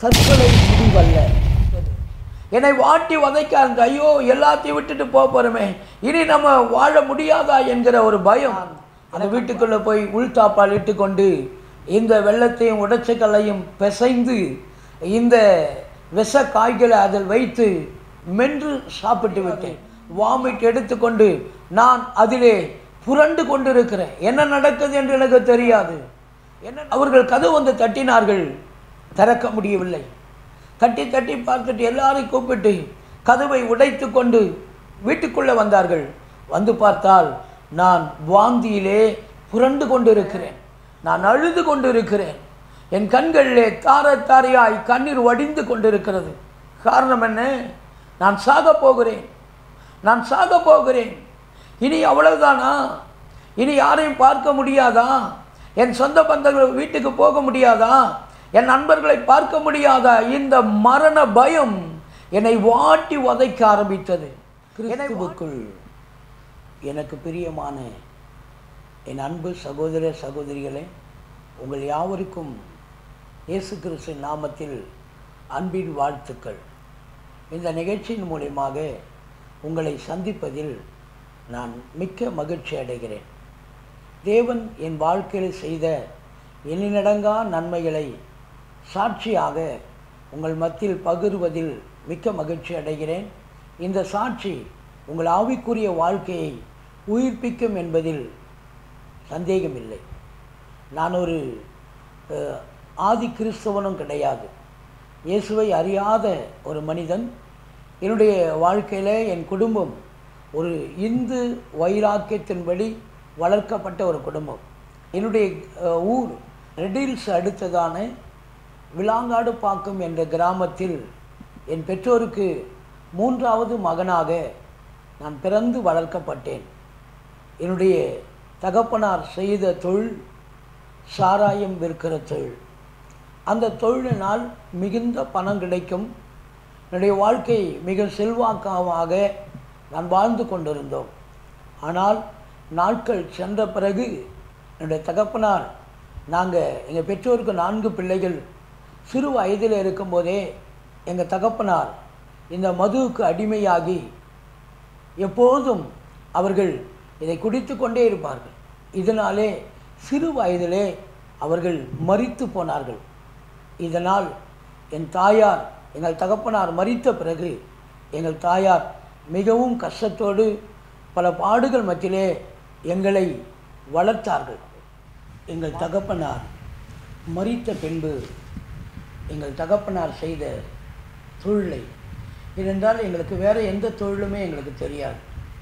தற்கொலை முடிவல்ல என்னை வாட்டி வதைக்க அந்த ஐயோ எல்லாத்தையும் விட்டுட்டு போக போகிறோமே இனி நம்ம வாழ முடியாதா என்கிற ஒரு பயம் அந்த வீட்டுக்குள்ளே போய் உள்தாப்பால் இட்டுக்கொண்டு இந்த வெள்ளத்தையும் உடைச்சக்கல்லையும் பிசைந்து இந்த விஷ காய்களை அதில் வைத்து மென்று சாப்பிட்டு விட்டேன் வாமிட் எடுத்துக்கொண்டு நான் அதிலே புரண்டு கொண்டிருக்கிறேன் என்ன நடக்குது என்று எனக்கு தெரியாது என்ன அவர்கள் கதவு வந்து தட்டினார்கள் திறக்க முடியவில்லை தட்டி தட்டி பார்த்துட்டு எல்லாரையும் கூப்பிட்டு கதவை உடைத்து கொண்டு வீட்டுக்குள்ளே வந்தார்கள் வந்து பார்த்தால் நான் வாந்தியிலே புரண்டு கொண்டிருக்கிறேன் நான் அழுது கொண்டிருக்கிறேன் என் கண்களிலே தார தாரையாய் கண்ணீர் வடிந்து கொண்டிருக்கிறது காரணம் என்ன நான் சாக போகிறேன் நான் சாக போகிறேன் இனி அவ்வளவுதானா இனி யாரையும் பார்க்க முடியாதா என் சொந்த பந்தங்கள் வீட்டுக்கு போக முடியாதா என் நண்பர்களை பார்க்க முடியாதா இந்த மரண பயம் என்னை வாட்டி உதைக்க ஆரம்பித்தது கிறிஸ்துவுக்குள் எனக்கு பிரியமான என் அன்பு சகோதர சகோதரிகளே உங்கள் யாவருக்கும் இயேசு கிறிஸ்து நாமத்தில் அன்பின் வாழ்த்துக்கள் இந்த நிகழ்ச்சியின் மூலியமாக உங்களை சந்திப்பதில் நான் மிக்க மகிழ்ச்சி அடைகிறேன் தேவன் என் வாழ்க்கையில் செய்த எண்ணிலடங்கா நன்மைகளை சாட்சியாக உங்கள் மத்தியில் பகிர்வதில் மிக்க மகிழ்ச்சி அடைகிறேன் இந்த சாட்சி உங்கள் ஆவிக்குரிய வாழ்க்கையை உயிர்ப்பிக்கும் என்பதில் சந்தேகமில்லை நான் ஒரு அஹ், ஆதி கிறிஸ்தவனும் கிடையாது இயேசுவை அறியாத ஒரு மனிதன் என்னுடைய வாழ்க்கையில் என் குடும்பம் ஒரு இந்து வைராக்கியத்தின்படி வளர்க்கப்பட்ட ஒரு குடும்பம் என்னுடைய அஹ், ஊர் ரெடில்ஸ் அடுத்ததான விலாங்காடு பாக்கம் என்ற கிராமத்தில் என் பெற்றோருக்கு மூன்றாவது மகனாக நான் பிறந்து வளர்க்கப்பட்டேன் என்னுடைய தகப்பனார் செய்த தொழில் சாராயம் விற்கிற தொழில் அந்த தொழிலினால் மிகுந்த பணம் கிடைக்கும் என்னுடைய வாழ்க்கை மிக செல்வாக்காக நான் வாழ்ந்து கொண்டிருந்தோம் ஆனால் நாட்கள் சென்ற பிறகு என்னுடைய தகப்பனார் நாங்கள் எங்கள் பெற்றோருக்கு நான்கு பிள்ளைகள் சிறு வயதில் இருக்கும்போதே எங்கள் தகப்பனார் இந்த மதுவுக்கு அடிமையாகி எப்போதும் அவர்கள் இதை குடித்து கொண்டே இருப்பார்கள் இதனாலே சிறு வயதிலே அவர்கள் மரித்து போனார்கள் இதனால் என் தாயார் எங்கள் தகப்பனார் மரித்த பிறகு எங்கள் தாயார் மிகவும் கஷ்டத்தோடு பல பாடுகள் மத்தியிலே எங்களை வளர்த்தார்கள் எங்கள் தகப்பனார் மரித்த பின்பு எங்கள் தகப்பனார் செய்த தொழிலை ஏனென்றால் எங்களுக்கு வேறு எந்த தொழிலுமே எங்களுக்கு தெரியாது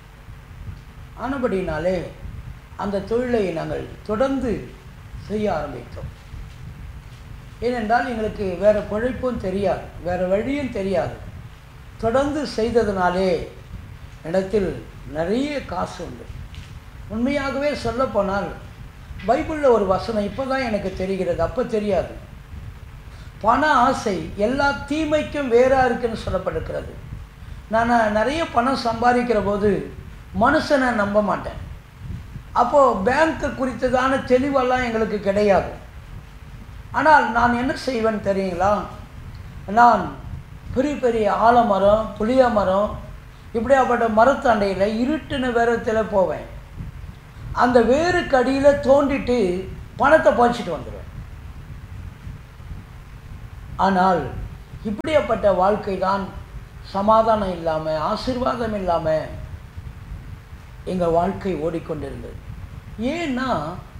ஆனபடினாலே அந்த தொழிலை நாங்கள் தொடர்ந்து செய்ய ஆரம்பித்தோம் ஏனென்றால் எங்களுக்கு வேறு பிழைப்பும் தெரியாது வேறு வழியும் தெரியாது தொடர்ந்து செய்ததினாலே இடத்தில் நிறைய காசு உண்டு உண்மையாகவே சொல்லப்போனால் பைபிளில் ஒரு வசனம் இப்போ தான் எனக்கு தெரிகிறது அப்போ தெரியாது பண ஆசை எல்லா தீமைக்கும் வேறாக இருக்குன்னு சொல்லப்பட்டிருக்கிறது நான் நிறைய பணம் சம்பாதிக்கிற போது மனுஷனை நம்ப மாட்டேன் அப்போது பேங்க்கு குறித்ததான தெளிவெல்லாம் எங்களுக்கு கிடையாது ஆனால் நான் என்ன செய்வேன் தெரியுங்களா நான் பெரிய பெரிய ஆலமரம் புளிய மரம் இப்படியாப்பட்ட மரத்தண்டையில் இருட்டுன வேரத்தில் போவேன் அந்த வேருக்கு அடியில் தோண்டிட்டு பணத்தை பறிச்சிட்டு வந்துடுவேன் ஆனால் இப்படியாப்பட்ட வாழ்க்கை தான் சமாதானம் இல்லாமல் ஆசீர்வாதம் இல்லாமல் எங்கள் வாழ்க்கை ஓடிக்கொண்டிருந்தது ஏன்னா